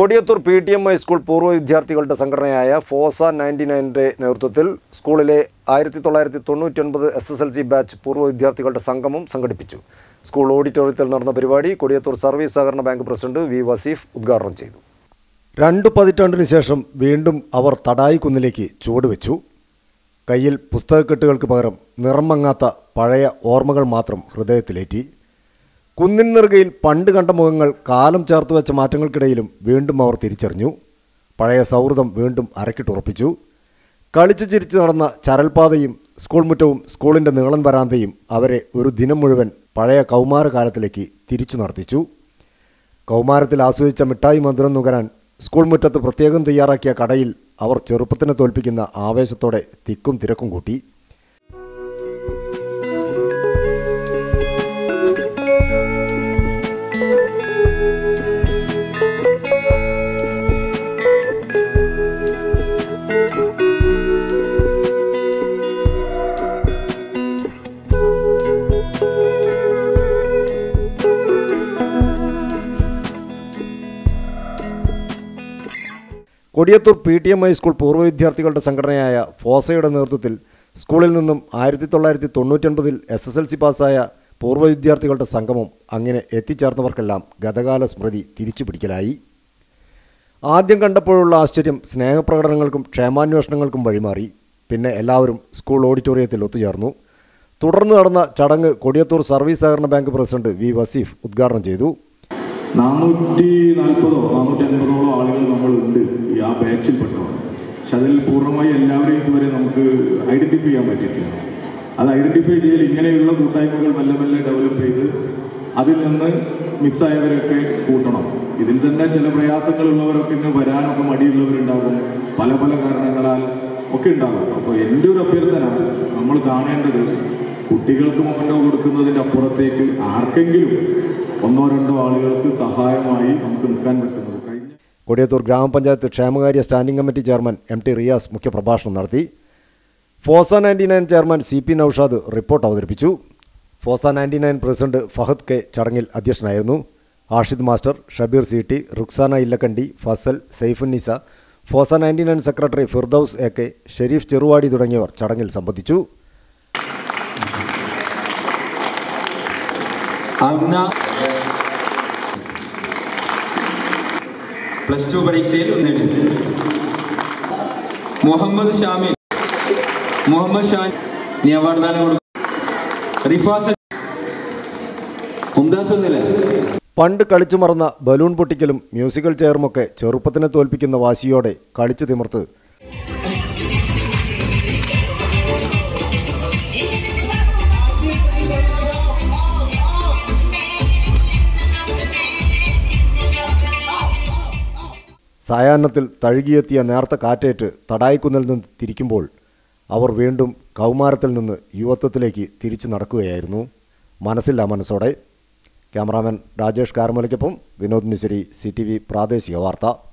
Kodiyathur P T M high school പൂർവ്വ വിദ്യാർത്ഥികളുടെ സംഘടനയായ ഫോസ നയൻറ്റി നയൻ്റെ നേതൃത്വത്തിൽ സ്കൂളിലെ ആയിരത്തി തൊള്ളായിരത്തി തൊണ്ണൂറ്റൊൻപത് S S L C batch പൂർവ്വ വിദ്യാർത്ഥികളുടെ സംഗമം സംഘടിപ്പിച്ചു സ്കൂൾ ഓഡിറ്റോറിയത്തിൽ നടന്ന പരിപാടി കൊടിയത്തൂർ സർവീസ് സഹകരണ ബാങ്ക് പ്രസിഡന്റ് വി വസീഫ് ഉദ്ഘാടനം ചെയ്തു രണ്ടു പതിറ്റാണ്ടിന് ശേഷം വീണ്ടും അവർ തടായി കുന്നിലേക്ക് ചുവടുവെച്ചു കയ്യിൽ പുസ്തകക്കെട്ടുകൾക്ക് പകരം നിറം മങ്ങാത്ത പഴയ ഓർമ്മകൾ മാത്രം ഹൃദയത്തിലേറ്റി കുന്നിൻ നെറുകയിൽ പണ്ട് കണ്ട മുഖങ്ങൾ കാലം ചേർത്ത് വെച്ച മാറ്റങ്ങൾക്കിടയിലും വീണ്ടും അവർ തിരിച്ചറിഞ്ഞു പഴയ സൗഹൃദം വീണ്ടും അരക്കിട്ടുറപ്പിച്ചു കളിച്ചു ചിരിച്ചു നടന്ന ചരൽപാതയും സ്കൂൾ മുറ്റവും സ്കൂളിൻ്റെ നീളൻ വരാന്തയും അവരെ ഒരു ദിനം മുഴുവൻ പഴയ കൗമാരകാലത്തിലേക്ക് തിരിച്ചു നടത്തിച്ചു കൗമാരത്തിൽ ആസ്വദിച്ച മിഠായി മധുരം നുകരാൻ സ്കൂൾ മുറ്റത്ത് പ്രത്യേകം തയ്യാറാക്കിയ കടയിൽ അവർ ചെറുപ്പത്തിനെ തോൽപ്പിക്കുന്ന ആവേശത്തോടെ തിക്കും തിരക്കും കൂട്ടി Kodiyathur P T M high school പൂർവ്വ വിദ്യാർത്ഥികളുടെ സംഘടനയായ ഫോസയുടെ നേതൃത്വത്തിൽ സ്കൂളിൽ നിന്നും ആയിരത്തി തൊള്ളായിരത്തി തൊണ്ണൂറ്റൊൻപതിൽ എസ് എസ് എൽ സി പാസ്സായ പൂർവ്വ വിദ്യാർത്ഥികളുടെ സംഗമം അങ്ങനെ എത്തിച്ചേർന്നവർക്കെല്ലാം ഗതകാല സ്മൃതി തിരിച്ചു പിടിക്കലായി ആദ്യം കണ്ടപ്പോഴുള്ള ആശ്ചര്യം സ്നേഹപ്രകടനങ്ങൾക്കും ക്ഷേമാന്വേഷണങ്ങൾക്കും വഴിമാറി പിന്നെ എല്ലാവരും സ്കൂൾ ഓഡിറ്റോറിയത്തിൽ ഒത്തുചേർന്നു തുടർന്ന് നടന്ന ചടങ്ങ് കൊടിയത്തൂർ സർവീസ് സഹകരണ ബാങ്ക് പ്രസിഡന്റ് വി വസീഫ് ഉദ്ഘാടനം ചെയ്തു നാനൂറ്റി നാൽപ്പതോ നാനൂറ്റി അൻപതോളം ആളുകൾ നമ്മളുണ്ട് ഈ ആ ബാച്ചിൽപ്പെട്ടവർ പക്ഷെ അതിൽ പൂർണ്ണമായി എല്ലാവരെയും ഇതുവരെ നമുക്ക് ഐഡന്റിഫൈ ചെയ്യാൻ പറ്റിയിട്ടില്ല അത് ഐഡന്റിഫൈ ചെയ്യൽ ഇങ്ങനെയുള്ള കൂട്ടായ്മകൾ മെല്ലെ മെല്ലെ ഡെവലപ്പ് ചെയ്ത് അതിൽ നിന്ന് മിസ്സായവരൊക്കെ കൂട്ടണം ഇതിൽ തന്നെ ചില പ്രയാസങ്ങളുള്ളവരൊക്കെ ഇങ്ങനെ വരാനൊക്കെ മടിയുള്ളവരുണ്ടാകും പല പല കാരണങ്ങളാൽ ഒക്കെ ഉണ്ടാകും അപ്പോൾ എൻ്റെ ഒരു അഭ്യർത്ഥന നമ്മൾ കാണേണ്ടത് കുട്ടികൾക്ക് മൊമെൻ്റോ കൊടുക്കുന്നതിൻ്റെ അപ്പുറത്തേക്ക് ആർക്കെങ്കിലും ഒന്നോ രണ്ടോ ആളുകൾക്ക് സഹായമായി നമുക്ക് നിൽക്കാൻ പറ്റുന്നത് കഴിഞ്ഞ കൊടിയത്തൂർ ഗ്രാമപഞ്ചായത്ത് ക്ഷേമകാര്യ standing committee chairman M T Riyas മുഖ്യപ്രഭാഷണം നടത്തി FOSA ninety nine chairman C P Naushad report അവതരിപ്പിച്ചു FOSA ninety nine president Fahad K ചടങ്ങിൽ അധ്യക്ഷനായിരുന്നു Ashid master Shabeer C T Ruksana Illakandi Fasal Saifunnisa FOSA ninety nine secretary Firdous A K Sherif Cheruvadi തുടങ്ങിയവർ ചടങ്ങിൽ സംബന്ധിച്ചു അന്ന പ്ലസ് ടു പരീക്ഷയിൽ നേടി മുഹമ്മദ് ഷാമിൽ മുഹമ്മദ് ഷാൻ നീ അവാർഡ് ദാനം കൊടുക്കും റിഫാസ് മുംതാസ് ഒന്നില്ലേ പണ്ട് കളിച്ചു മറന്ന ബലൂൺ പൊട്ടിക്കലും മ്യൂസിക്കൽ ചെയറുമൊക്കെ ചെറുപ്പത്തിനെ തോൽപ്പിക്കുന്ന വാശിയോടെ കളിച്ചു തിമിർത്ത് സായാഹ്നത്തിൽ തഴുകിയെത്തിയ നേർത്ത കാറ്റേറ്റ് തടായിക്കുന്നിൽ നിന്ന് തിരിക്കുമ്പോൾ അവർ വീണ്ടും കൗമാരത്തിൽ നിന്ന് യുവത്വത്തിലേക്ക് തിരിച്ചു നടക്കുകയായിരുന്നു മനസ്സില്ല മനസ്സോടെ ക്യാമറാമാൻ രാജേഷ് കാർമലയ്ക്കൊപ്പം വിനോദ് മിശ്രി സി പ്രാദേശിക വാർത്ത